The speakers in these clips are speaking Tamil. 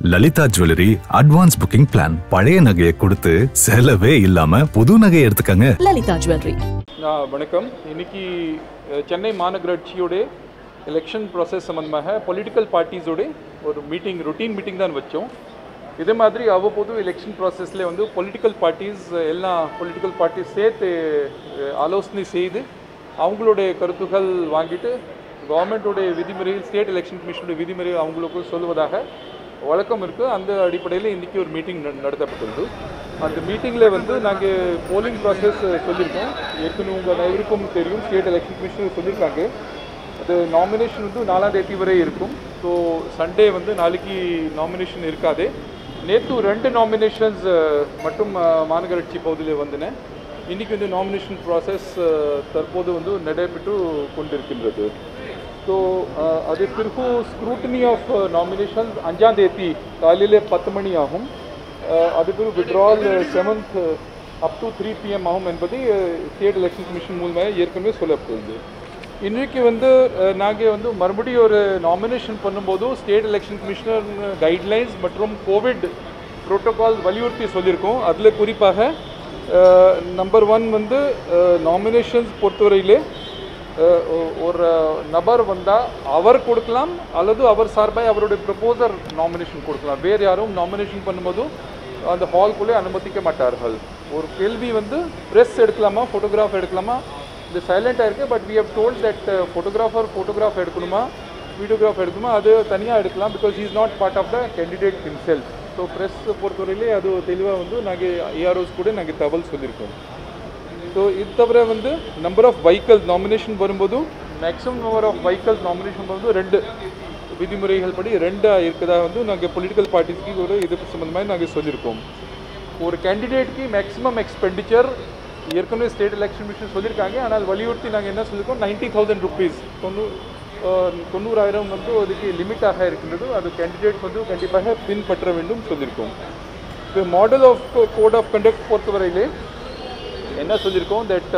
Lalitha jewellery advance booking plan பழைய நகையை கொடுத்து செலவே இல்லாம புது நகையை எடுத்துக்கங்க லலிதா ஜுவல்லரி நான் வணக்கம் இன்னைக்கு அஹ், சென்னை மாநகராட்சியோட எலெக்ஷன் ப்ராசஸ் சம்மந்தமாக பொலிட்டிக்கல் பார்ட்டிஸோட ஒரு மீட்டிங் ரொட்டீன் மீட்டிங் தான் வச்சோம் இதே மாதிரி அவ்வப்போது எலெக்ஷன் ப்ராசஸில் வந்து பொலிட்டிக்கல் பார்ட்டிஸ் எல்லா பொலிட்டிக்கல் பார்ட்டிஸ் சேர்த்து அஹ், ஆலோசனை செய்து அவங்களுடைய கருத்துக்கள் வாங்கிட்டு கவர்மெண்ட்டோடைய விதிமுறைகள் ஸ்டேட் எலெக்ஷன் கமிஷனுடைய விதிமுறை அவங்களுக்கு சொல்லுவதாக வழக்கம் இருக்குது அந்த அடிப்படையில் இன்றைக்கி ஒரு மீட்டிங் நடத்தப்பட்டுள்ளது அந்த மீட்டிங்கில் வந்து நாங்கள் போலிங் ப்ராசஸ் சொல்லியிருக்கோம் ஏற்கனவே உங்கள் அனைவருக்கும் தெரியும் ஸ்டேட் எலெக்ஷன் கமிஷனர் சொல்லியிருக்காங்க அது நாமினேஷன் வந்து நாலாம் தேதி வரை இருக்கும் ஸோ சண்டே வந்து நாளைக்கு நாமினேஷன் இருக்காது நேற்று ரெண்டு நாமினேஷன்ஸ் மட்டும் அஹ், மாநகராட்சி பகுதியில் வந்தன இன்றைக்கி வந்து நாமினேஷன் ப்ராசஸ் தற்போது வந்து நடைபெற்று கொண்டிருக்கின்றது ஸோ அது பிறகு ஸ்க்ரூட்டனி ஆஃப் நாமினேஷன்ஸ் அஞ்சாம் தேதி காலையில் பத்து மணி ஆகும் அஹ், அது பிறகு withdrawal seventh up to three PM ஆகும் என்பதை ஸ்டேட் எலெக்ஷன் கமிஷன் மூலமாக ஏற்கனவே சொல்லப்படுது இன்றைக்கு வந்து நாங்கள் வந்து மறுபடியும் ஒரு நாமினேஷன் பண்ணும்போது ஸ்டேட் எலெக்ஷன் கமிஷனர் கைட்லைன்ஸ் மற்றும் கோவிட் ப்ரோட்டோகால் வலியுறுத்தி சொல்லியிருக்கோம் அதில் குறிப்பாக நம்பர் ஒன் வந்து நாமினேஷன்ஸ் பொறுத்தவரையிலே அஹ், ஒ- ஒரு நபர் வந்தால் அவர் கொடுக்கலாம் அல்லது அவர் சார்பாக அவருடைய ப்ரப்போசர் நாமினேஷன் கொடுக்கலாம் வேறு யாரும் நாமினேஷன் பண்ணும்போது அந்த ஹால்குள்ளே அனுமதிக்க மாட்டார்கள் ஒரு கேள்வி வந்து ப்ரெஸ் எடுக்கலாமா ஃபோட்டோகிராஃப் எடுக்கலாமா இது சைலண்டாக இருக்குது but we have told that photographer photograph எடுக்கணுமா வீடியோகிராஃப் எடுக்கணுமா அது தனியாக எடுக்கலாம் because is not part of the candidate himself so press பொறுத்தவரையிலே அது தெளிவாக வந்து நாங்கள் ஏஆர்ஓஸ் கூட நாங்கள் தகவல் சொல்லியிருக்கோம் ஸோ இது தவிர வந்து நம்பர் ஆஃப் வெஹிக்கல்ஸ் நாமினேஷன் வரும்போது maximum number of vehicles nomination வரும்போது ரெண்டு விதிமுறைகள் படி ரெண்டாக இருக்கதா வந்து நாங்கள் பொலிட்டிக்கல் பார்ட்டிஸ்க்கு ஒரு இது சம்மந்தமாக நாங்கள் சொல்லியிருக்கோம் ஒரு கேண்டிடேட்க்கு மேக்ஸிமம் எக்ஸ்பெண்டிச்சர் ஏற்கனவே ஸ்டேட் எலெக்ஷன் கமிஷன் சொல்லியிருக்காங்க ஆனால் வலியுறுத்தி நாங்கள் என்ன சொல்லியிருக்கோம் நைன்ட்டி தௌசண்ட் ருபீஸ் தொண்ணூ அஹ், தொண்ணூறாயிரம் வந்து அதுக்கு லிமிட்டாக இருக்கின்றது அது கேண்டிடேட் வந்து கண்டிப்பாக பின்பற்ற வேண்டும் சொல்லியிருக்கோம் இப்போ model of code of conduct பொறுத்தவரையிலே என்ன சொல்லியிருக்கோம் தட்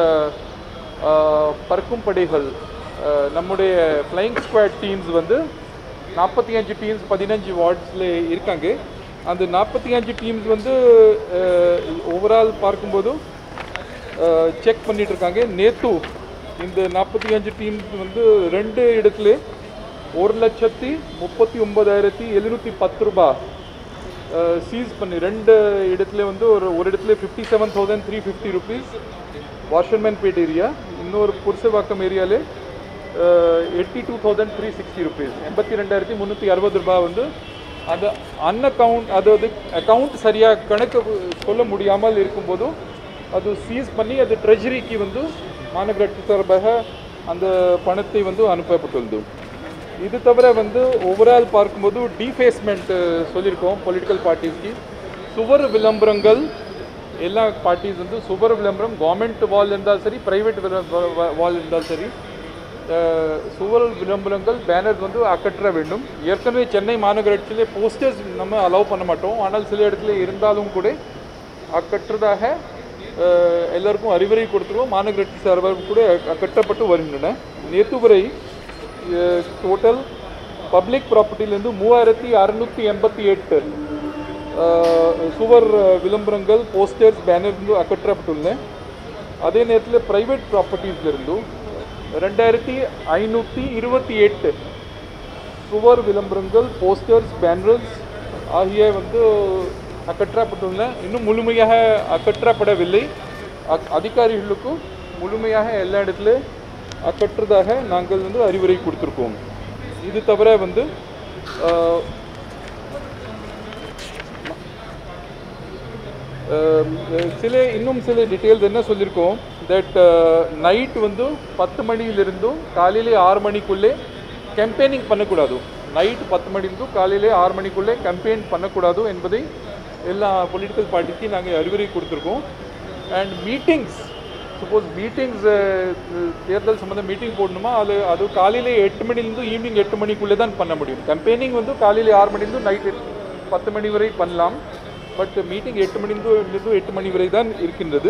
பறக்கும் படைகள் அஹ், நம்முடைய ஃப்ளைங் ஸ்குவாட் டீம்ஸ் வந்து நாற்பத்தி அஞ்சு டீம்ஸ் பதினஞ்சு வார்ட்ஸில் இருக்காங்க அந்த நாற்பத்தி அஞ்சு டீம்ஸ் வந்து ஓவரால் பார்க்கும்போது செக் பண்ணிட்டு இருக்காங்க நேத்து இந்த நாற்பத்தி அஞ்சு டீம்ஸ் வந்து ரெண்டு இடத்துல ஒரு லட்சத்தி முப்பத்தி ஒன்பதாயிரத்தி எழுநூற்றி பத்து ரூபாய் சீஸ் பண்ணி ரெண்டு இடத்துல வந்து ஒரு ஒரு இடத்துல fifty seven thousand three fifty rupees Washermanpet area இன்னொரு புருஷவாக்கம் ஏரியாவில் eighty two thousand three sixty rupees எண்பத்தி ரெண்டாயிரத்தி முந்நூற்றி அறுபது ரூபாய் வந்து அது அன்அக்கவுண்ட் அதாவது அக்கவுண்ட் சரியாக கணக்கு சொல்ல முடியாமல் இருக்கும்போது அது சீஸ் பண்ணி அது ட்ரெஜரிக்கு வந்து மாநகராட்சி சார்பாக அந்த பணத்தை வந்து அனுப்பப்பட்டுள்ளது இது தவிர வந்து ஓவரால் பார்க்கும்போது டிஃபேஸ்மெண்ட் சொல்லியிருக்கோம் பொலிட்டிக்கல் பார்ட்டிஸ்க்கு சுவர் விளம்பரங்கள் எல்லா பார்ட்டிஸ் வந்து சுவர் விளம்பரம் கவர்மெண்ட் வால் இருந்தாலும் சரி ப்ரைவேட் வால் இருந்தாலும் சரி அஹ், சுவர் விளம்பரங்கள் பேனர் வந்து அகற்ற வேண்டும் ஏற்கனவே சென்னை மாநகராட்சியிலே போஸ்டர்ஸ் நம்ம அலோவ் பண்ண மாட்டோம் ஆனால் சில இடத்துல இருந்தாலும் கூட அகற்றதாக அஹ், எல்லாருக்கும் அறிவுரை கொடுத்துருவோம் மாநகராட்சி சார்பாக கூட அகற்றப்பட்டு வருகின்றன நேற்று வரை டோட்டல் பப்ளிக் ப்ராப்பர்ட்டிலேருந்து மூவாயிரத்தி அறுநூற்றி எண்பத்தி எட்டு சுவர் அஹ், விளம்பரங்கள் போஸ்டர்ஸ் பேனர் இருந்து அகற்றப்பட்டுள்ளன அதே நேரத்தில் ப்ரைவேட் ப்ராப்பர்ட்டிஸ்லேருந்து ரெண்டாயிரத்தி ஐநூற்றி இருபத்தி எட்டு சுவர் விளம்பரங்கள் போஸ்டர்ஸ் பேனர்ஸ் ஆகிய வந்து அகற்றப்பட்டுள்ளன இன்னும் முழுமையாக அகற்றப்படவில்லை அக்- அதிகாரிகளுக்கும் முழுமையாக எல்லா இடத்துல அகற்றுறதாக நாங்கள் வந்து அறிவுரை கொடுத்துருக்கோம் இது தவிர வந்து ஆஹ், அஹ், சில இன்னும் சில டீட்டெயில்ஸ் என்ன சொல்லியிருக்கோம் தட் நைட் வந்து பத்து மணியிலிருந்தும் காலையிலே ஆறு மணிக்குள்ளே கேம்பெயினிங் பண்ணக்கூடாது நைட் பத்து மணிலிருந்து காலையிலே ஆறு மணிக்குள்ளே கேம்பெயின் பண்ணக்கூடாது என்பதை எல்லா பொலிட்டிக்கல் பார்ட்டிக்கு நாங்கள் அறிவுரை கொடுத்துருக்கோம் அண்ட் மீட்டிங்ஸ் சப்போஸ் மீட்டிங்ஸ் தேர்தல் சம்மந்த மீட்டிங் போடணுமா அது அது காலையிலே எட்டு மணிலேருந்து ஈவினிங் எட்டு மணிக்குள்ளே தான் பண்ண முடியும் கேம்பெயினிங் வந்து காலையிலே ஆறு மணிலேருந்து நைட் பத்து மணி வரை பண்ணலாம் பட் மீட்டிங் எட்டு மணிலிருந்து எட்டு மணி வரை தான் இருக்கின்றது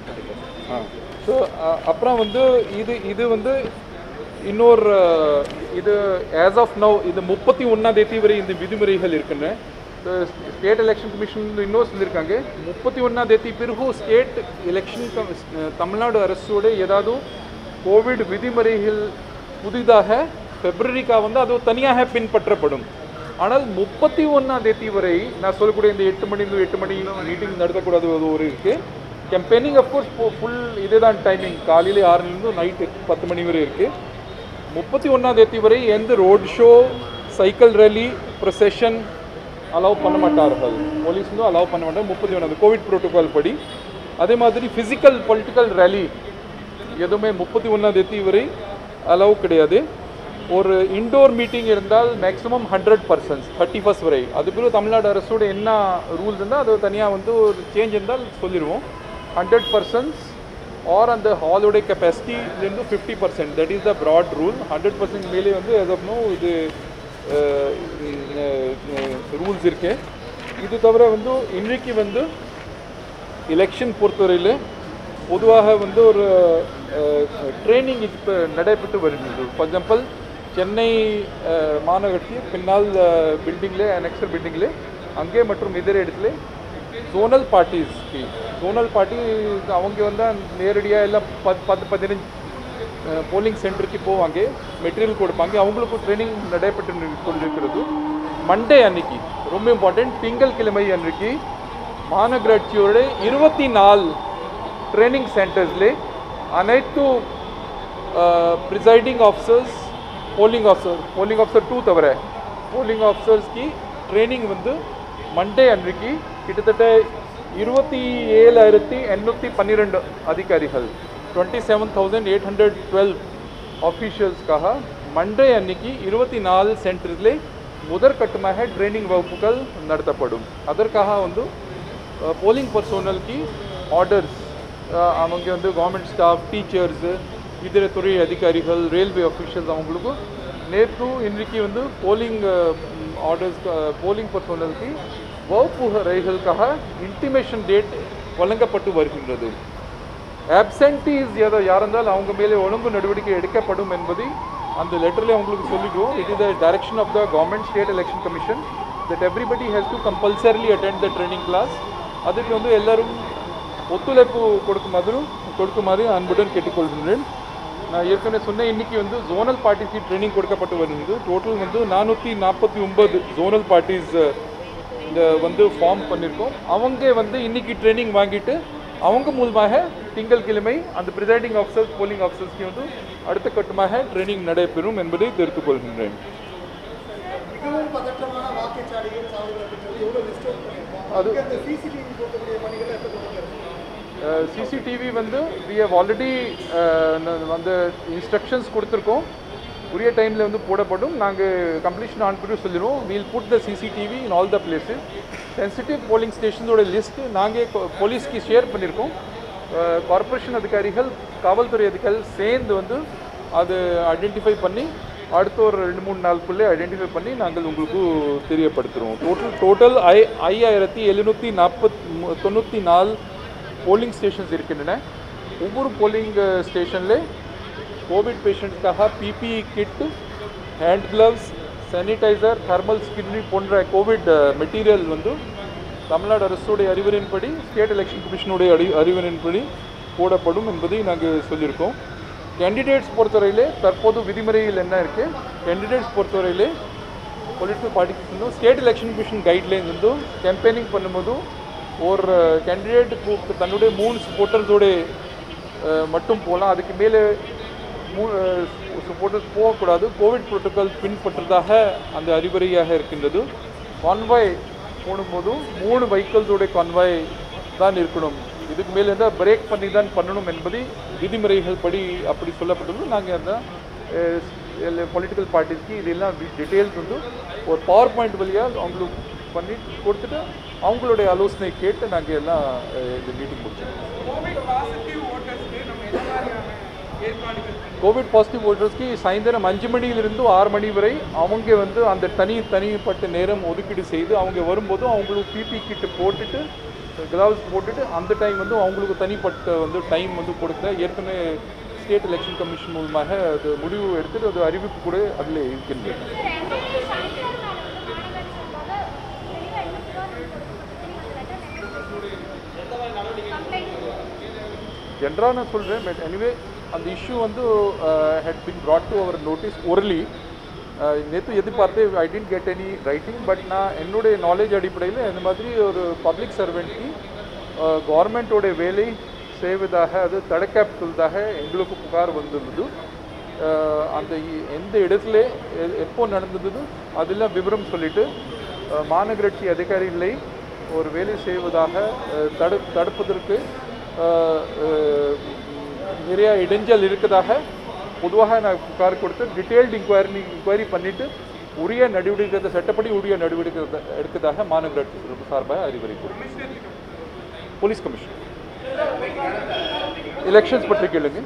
ஸோ அப்புறம் வந்து இது இது வந்து இன்னொரு இது ஆஸ் ஆஃப் நவ் இது முப்பத்தி ஒன்றாம் தேதி வரை இந்த விதிமுறைகள் இருக்கின்றன ஸ்டேட் எலெக்ஷன் கமிஷன் இன்னும் சொல்லியிருக்காங்க முப்பத்தி ஒன்றாம் தேதி பிறகு ஸ்டேட் எலெக்ஷன் தமிழ்நாடு அரசோட ஏதாவது கோவிட் விதிமுறைகள் புதிதாக பிப்ரவரிக்கா வந்து அது தனியாக பின்பற்றப்படும் ஆனால் முப்பத்தி ஒன்றாம் தேதி வரை நான் சொல்லக்கூடிய இந்த எட்டு மணி எட்டு மணி மீட்டிங் நடத்தக்கூடாது அது ஒரு இருக்குது கேம்பெயினிங் அஃப்கோர்ஸ் ஃபுல் இதே தான் டைமிங் காலையில் ஆறுலேருந்து நைட்டு பத்து மணி வரை இருக்குது முப்பத்தி ஒன்றாம் தேதி வரை எந்த road show cycle rally procession allow பண்ண மாட்டார்கள் போலீஸ் வந்து அலோவ் பண்ண மாட்டாங்க முப்பத்தி ஒன்றாம் கோவிட் ப்ரோட்டோகால் படி அதே மாதிரி ஃபிசிக்கல் பொலிட்டிக்கல் ரேலி எதுவுமே முப்பத்தி ஒன்றாம் தேதி வரை அலோவ் கிடையாது ஒரு இன்டோர் மீட்டிங் இருந்தால் maximum hundred persons thirty first வரை அது பிறகு தமிழ்நாடு அரசோட என்ன ரூல்ஸ் இருந்தால் அது தனியாக வந்து ஒரு சேஞ்ச் இருந்தால் சொல்லிடுவோம் ஹண்ட்ரட் பர்சன்ஸ் ஆர் அந்த ஹாலோட கெப்பாசிட்டிலேருந்து fifty percent that is the broad rule hundred percent மேலே வந்து எஸ் ஆஃப் நோ இது ரூல்ஸ் இருக்கு இது தவிர வந்து இன்றைக்கு வந்து எலெக்ஷன் பொறுத்தவரையில் பொதுவாக வந்து ஒரு ட்ரைனிங் இப்போ நடைபெற்று வருகிறது ஃபார் எக்ஸாம்பிள் சென்னை அஹ், மாநகராட்சி பின்னால் பில்டிங்லே அனெக்சர் பில்டிங்லே அங்கே மற்றும் இதர இடத்துல ஜோனல் பார்ட்டிஸ்க்கு ஜோனல் பார்ட்டி அவங்க வந்து நேரடியாக எல்லாம் பத்து பத்து பதினஞ்சு போலிங் சென்டருக்கு போவாங்க மெட்டீரியல் கொடுப்பாங்க அவங்களுக்கும் ட்ரைனிங் நடைபெற்று நிறு- கொண்டிருக்கிறது மண்டே அன்னைக்கு ரொம்ப இம்பார்ட்டன்ட் திங்கட்கிழமை அன்றைக்கு மாநகராட்சியோட இருபத்தி நாலு ட்ரைனிங் சென்டர்ஸ்ல அனைத்து presiding officers polling officer polling officer two தவிர போலிங் ஆஃபீஸர்ஸ்க்கு ட்ரைனிங் வந்து மண்டே அன்றைக்கு கிட்டத்தட்ட இருபத்தி ஏழாயிரத்தி எண்ணூற்றி பன்னிரெண்டு அதிகாரிகள் twenty seven thousand eight hundred twelve ஆஃபீஷியல்ஸ்க்காக மண்டே அன்னைக்கு இருபத்தி நாலு சென்டர்ஸ்லே முதற்கட்டமாக ட்ரைனிங் வகுப்புகள் நடத்தப்படும் அதற்காக வந்து போலிங் பர்சோனலுக்கு ஆர்டர்ஸ் அவங்க வந்து கவர்மெண்ட் ஸ்டாஃப் டீச்சர்ஸு இதர துறை அதிகாரிகள் ரயில்வே அஃபிஷியல்ஸ் அவங்களுக்கும் நேற்று இன்றைக்கு வந்து போலிங் ஆர்டர்ஸ் போலிங் பர்சோனலுக்கு வகுப்புரைகளுக்காக இன்டிமேஷன் டேட் வழங்கப்பட்டு வருகின்றது ஆப்சென்டீஸ் ஏதோ யார் இருந்தாலும் அவங்க மேலே ஒழுங்கு நடவடிக்கை எடுக்கப்படும் என்பதை அந்த லெட்டரில் அவங்களுக்கு சொல்லிடுவோம் it is the direction of the government state election commission that everybody has to compulsorily attend the training class அதுக்கு வந்து எல்லாரும் ஒத்துழைப்பு கொடுக்குமாறு கொடுக்குமாறு அன்புடன் கேட்டுக்கொள்கின்றேன் நான் ஏற்கனவே சொன்னேன் இன்னைக்கு வந்து ஜோனல் பார்ட்டிஸ்க்கு ட்ரைனிங் கொடுக்கப்பட்டு வருகிறது டோட்டல் வந்து நானூற்றி நாற்பத்தி ஒன்பது ஜோனல் பார்ட்டிஸ் இந்த வந்து ஃபார்ம் பண்ணியிருக்கோம் அவங்க வந்து இன்னைக்கு ட்ரைனிங் வாங்கிட்டு அவங்க மூலமாக திங்கட்கிழமை அந்த ப்ரிசைடிங் ஆஃபீஸர்ஸ் போலிங் ஆஃபீஸர்ஸ்க்கு வந்து அடுத்த கட்டமாக ட்ரைனிங் நடைபெறும் என்பதை தெரிவித்துக் கொள்கின்றேன் மிகவும் பதற்றமான வாக்குச்சாவடிகள் சாவடிகள் அப்படின்னு சொல்லி எவ்வளோ லிஸ்ட் அவுட் பண்ணியிருக்கோம் அது- அதுக்கு அந்த சிசிடிவி போட்டக்கூடிய பணிகளை எப்போ கொடுக்குறது சிசிடிவி வந்து வி ஹவ் ஆல்ரெடி வந்து இன்ஸ்ட்ரக்ஷன்ஸ் கொடுத்துருக்கோம் உரிய டைமில் வந்து போடப்படும் நாங்கள் கம்ப்ளீஷன் ஆன் பண்ணி சொல்லிடுவோம் we'll put the CCTV in all the places sensitive polling ஸ்டேஷனோட லிஸ்ட்டு நாங்கள் போலீஸ்க்கு ஷேர் பண்ணியிருக்கோம் கார்ப்பரேஷன் அதிகாரிகள் காவல்துறை அதிகாரிகள் சேர்ந்து வந்து அது ஐடென்டிஃபை பண்ணி அடுத்த ஒரு ரெண்டு மூணு நாளுக்குள்ளே ஐடென்டிஃபை பண்ணி நாங்கள் உங்களுக்கு தெரியப்படுத்துகிறோம் டோட்டல் டோட்டல் ஐ ஐயாயிரத்தி எழுநூற்றி நாற்பத் தொண்ணூற்றி நாலு போலிங் ஸ்டேஷன்ஸ் இருக்கின்றன ஒவ்வொரு போலிங் ஸ்டேஷன்ல கோவிட் பேஷண்ட்ஸ்க்காக PPE kit hand gloves sanitiser thermal scanner போன்ற கோவிட் மெட்டீரியல் வந்து தமிழ்நாடு அரசுடைய அறிவுரையின்படி ஸ்டேட் எலெக்ஷன் கமிஷனுடைய அறி அறிவுரையின்படி போடப்படும் என்பதை நாங்கள் சொல்லியிருக்கோம் கேண்டிடேட்ஸ் பொறுத்தவரையிலே தற்போது விதிமுறையில் என்ன இருக்குது கேண்டிடேட்ஸ் பொறுத்தவரையிலே பொலிட்டிக்கல் பார்ட்டிஸ் வந்து ஸ்டேட் எலெக்ஷன் கமிஷன் கைட்லைன்ஸ் வந்து கேம்பெயினிங் பண்ணும்போது ஒரு கேண்டிடேட் தன்னுடைய மூணு சப்போர்ட்டர்ஸோட மட்டும் போகலாம் அதுக்கு மேலே மூ சப்போர்ட்டர்ஸ் போகக்கூடாது கோவிட் புரோட்டோகால் பின்பற்றதாக அந்த அறிவுரையாக இருக்கின்றது கான்வாய் போடும்போதும் மூணு வெஹிக்கிள்ஸோட கான்வாய் தான் இருக்கணும் இதுக்கு மேலே இருந்தால் பிரேக் பண்ணி தான் பண்ணணும் என்பதை விதிமுறைகள் படி அப்படி சொல்லப்பட்டது நாங்கள் அந்த பொலிட்டிக்கல் பார்ட்டிஸ்க்கு இதெல்லாம் டீட்டெயில்ஸ் வந்து ஒரு பவர் பாயிண்ட் வழியாக அவங்களுக்கு பண்ணி கொடுத்துட்டு அவங்களுடைய ஆலோசனை கேட்டு நாங்கள் எல்லாம் அஹ், இந்த மீட்டிங் முடிச்சோம் கோவிட் பாசிட்டிவ் ஓட்டர்ஸ்க்கு சாயந்தரம் அஞ்சு மணியிலிருந்து ஆறு மணி வரை அவங்க வந்து அந்த தனி தனிப்பட்ட நேரம் ஒதுக்கீடு செய்து அவங்க வரும்போது அவங்களுக்கு பிபி கிட்டு போட்டுட்டு கிளவுஸ் போட்டுட்டு அந்த டைம் வந்து அவங்களுக்கு தனிப்பட்ட வந்து டைம் வந்து கொடுக்க ஏற்கனவே ஸ்டேட் எலெக்ஷன் கமிஷன் மூலமாக அது முடிவு எடுத்துட்டு அது அறிவிப்பு கூட அதில் இருக்கின்றது ஜென்ரலாக நான் சொல்கிறேன் பட் எனிவே அந்த இஷ்யூ வந்து had been brought to our notice early நேற்று எதிர்பார்த்து I didn't get any writing but நான் என்னுடைய நாலேஜ் அடிப்படையில் இந்த மாதிரி ஒரு பப்ளிக் சர்வெண்ட்க்கு கவர்மெண்ட்டோட வேலை செய்வதாக அது தடுக்கப்பட்டதாக எங்களுக்கு புகார் வந்துள்ளது அஹ், அந்த இ- எந்த இடத்துல எ- எப்போ நடந்தது அதெல்லாம் விவரம் சொல்லிட்டு அஹ், மாநகராட்சி அதிகாரிகளை ஒரு வேலை செய்வதாக அஹ், தடு தடுப்பதற்கு அஹ், அஹ், நிறைய இடைஞ்சல் இருக்கதாக பொதுவாக நான் புகார் கொடுத்து டீட்டெயில்டு இன்கொயரி இன்கொயரி பண்ணிட்டு உரிய நடவடிக்கை சட்டப்படி உரிய நடவடிக்கை எடுக்கதாக மாநகராட்சி சார்பாக அறிவுரை கொடுத்தேன் போலீஸ் கமிஷன் எலெக்ஷன்ஸ் பற்றி கேளுங்க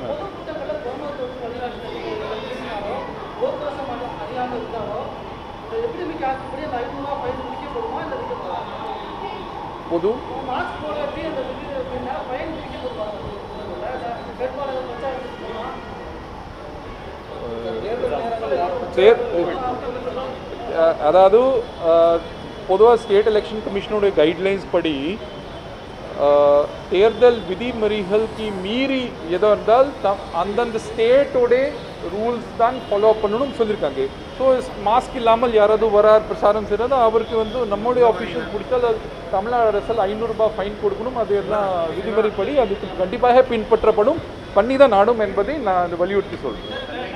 எபிடமிக் ஆக்ட் படி அந்த ஐநூறுரூவா ஃபைன் விதிக்கப்படுமா இல்லை விதிக்கப்படுமா பொது மாஸ்க் போடாட்டி அந்த விதி அப்படின்னா ஃபைன் விதிக்கப்படுமா வேட்பாளர் பிரச்சாரம் செய்யணுமா? தேர் அஹ், அதாவது பொதுவாக ஸ்டேட் எலெக்ஷன் கமிஷனோட கைட்லைன்ஸ் படி அஹ், தேர்தல் விதிமுறைகளுக்கு மீறி எதோ இருந்தால் தம் அந்தந்த ஸ்டேட்டோட ரூல்ஸ் தான் ஃபாலோ பண்ணணும்னு சொல்லியிருக்காங்க ஸோ மாஸ்க் இல்லாமல் யாராவது வரார் பிரசாரம் செய்கிறது அவருக்கு வந்து நம்மளுடைய ஆஃபீஷியல் பிடிச்சால் அது தமிழ்நாடு அரசால் ஐநூறுரூபா ஃபைன் கொடுக்கணும் அது எல்லாம் விதிமுறைப்படி அதுக்கு கண்டிப்பாக பின்பற்றப்படும் பண்ணி தான் நாடும் என்பதை நான் அது வலியுறுத்தி சொல்கிறேன்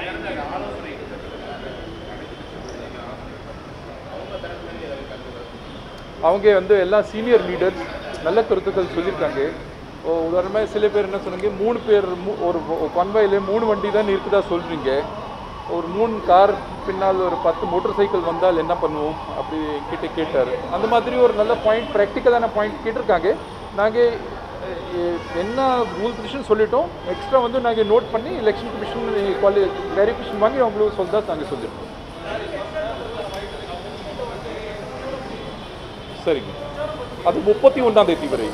அவங்க வந்து எல்லாம் சீனியர் லீடர்ஸ் நல்ல கருத்துக்கள் சொல்லியிருக்காங்க ஓ, உதாரணமாக சில பேர் என்ன சொன்னாங்க மூணு பேர் மூ- ஒரு கன்வாயில் மூணு வண்டி தான் இருக்குதா சொல்கிறீங்க ஒரு மூணு கார் பின்னால் ஒரு பத்து மோட்டார் சைக்கிள் வந்தால் என்ன பண்ணுவோம் அப்படி கிட்ட கேட்டார் அந்த மாதிரி ஒரு நல்ல பாயிண்ட் ப்ராக்டிக்கலான பாயிண்ட் கேட்டிருக்காங்க நாங்கள் என்ன ரூல் பிடிஷன் சொல்லிட்டோம் எக்ஸ்ட்ரா வந்து நாங்கள் நோட் பண்ணி எலெக்ஷன் கமிஷன் குவாலி கிளாரிஃபிகேஷன் வாங்கி அவங்களுக்கு சொல்லிதான் நாங்கள் சொல்லியிருக்கோம் சரிங்க அது முப்பத்தி ஒன்றாம் தேதி வரை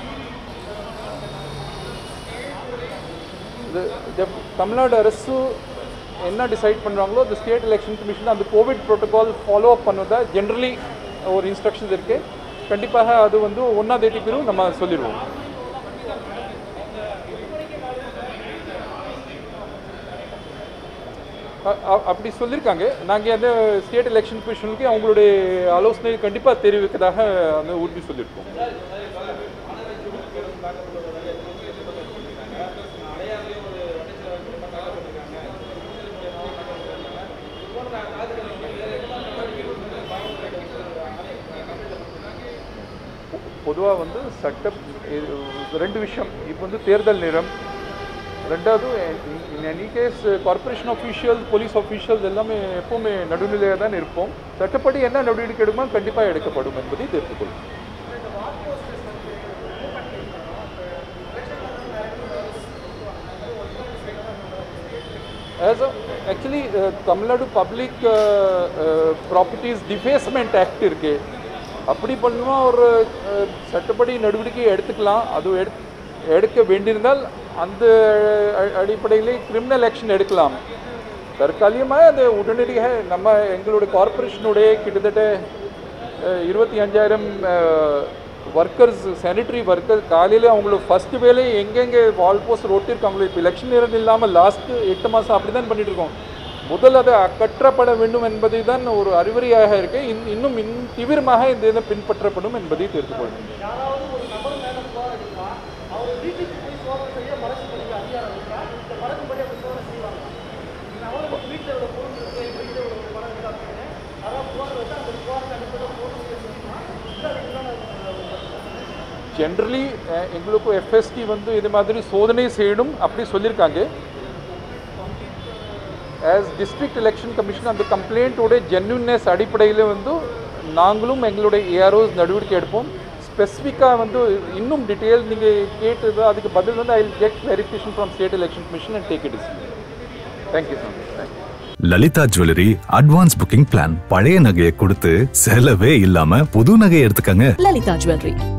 இது ஜப் தமிழ்நாடு அரசு என்ன டிசைட் பண்ணுறாங்களோ அந்த ஸ்டேட் எலெக்ஷன் கமிஷன் அந்த கோவிட் ப்ரோட்டோகால் ஃபாலோ பண்ணதா ஜென்ரலி ஒரு இன்ஸ்ட்ரக்ஷன்ஸ் இருக்கு கண்டிப்பாக அது வந்து ஒன்றாம் தேதி பிறகு நம்ம சொல்லிடுவோம் அ- அ- அப்படி சொல்லியிருக்காங்க நாங்கள் அந்த ஸ்டேட் எலெக்ஷன் கமிஷனுக்கு அவங்களுடைய ஆலோசனை கண்டிப்பாக தெரிவிக்கிறதாக அந்த உறுதி சொல்லியிருக்கோம் பொதுவாக வந்து சட்டம் இது ரெண்டு விஷயம் இப்போ வந்து தேர்தல் நேரம் ரெண்டாவது in any case corporation official police officials எல்லாமே எப்போவுமே நடுநிலையாக தான் இருப்போம் சட்டப்படி என்ன நடவடிக்கை எடுக்குமோ கண்டிப்பாக எடுக்கப்படும் என்பதை தெரிந்து கொள்ளும் As a, actually, uh, Tamil Nadu Public uh, uh, Properties Defacement Act இருக்கு அப்படி பண்ணுமா ஒரு uh, சட்டப்படி நடவடிக்கை எடுத்துக்கலாம் அது எடு எடுக்க வேண்டியிருந்தால் அந்த அ- அடிப்படையிலே கிரிமினல் ஆக்ஷன் எடுக்கலாம் தற்காலிகமாக அது உடனடியாக நம்ம எங்களுடைய கார்பரேஷனுடைய கிட்டத்தட்ட அஹ், இருபத்தி அஞ்சாயிரம் ஒர்க்கர்ஸ் சானிட்டரி ஒர்க்கர் காலையில் அவங்களோட ஃபர்ஸ்ட் வேலை எங்கெங்கே வால் போஸ்ட் ஒட்டியிருக்காங்களோ இப்போ எலெக்ஷன் நேரம் இல்லாமல் லாஸ்ட் எட்டு மாதம் அப்படி தான் பண்ணிட்டு இருக்கோம் முதல் அதை அகற்றப்பட வேண்டும் என்பதை தான் ஒரு அறிவுரையாக இருக்கு இன்- இன்னும் இன் தீவிரமாக இந்த இதை பின்பற்றப்படும் என்பதை தெரிந்து கொள்ளும் யாராவது ஒரு நபர் மேல புகார் அடித்தா அவர் வீட்டுக்கு போய் சோதனை செய்ய வழக்கு பதிவு அதிகாரம் இருக்கா இந்த வழக்குப்படி அப்படி சோதனை செய்வாங்க அவருக்கு வீட்டில் உள்ள பொருள் இருக்கு எங்கள் வீட்டில் உள்ள ஒரு பணம் இருக்கா அப்படின்னு அதான் புகார் வச்சு அந்த புகார் அனுப்பிட சோதனை செய்ய முடியுமா இல்லை அது என்னென்ன ஜென்ரலி எங்களுக்கு எஃப்எஸ்டி வந்து இது மாதிரி சோதனை செய்யணும் அப்படி சொல்லியிருக்காங்க ஆஸ் டிஸ்ட்ரிக்ட் எலெக்ஷன் கமிஷன் அந்த கம்ப்ளைண்ட்டோட ஜென்யூன்னஸ் அடிப்படையில் வந்து நாங்களும் எங்களுடைய ஏஆர்ஓஸ் நடவடிக்கை எடுப்போம் ஸ்பெசிஃபிக்காக வந்து இன்னும் டீட்டெயில் நீங்கள் கேட்டது அதுக்கு பதில் வந்து I get clarification from state election commission and take it is thank you so much thank you Lalitha jewellery advance booking plan பழைய நகையை கொடுத்து செலவே இல்லாம புது நகையை எடுத்துக்கங்க Lalita Jewelry.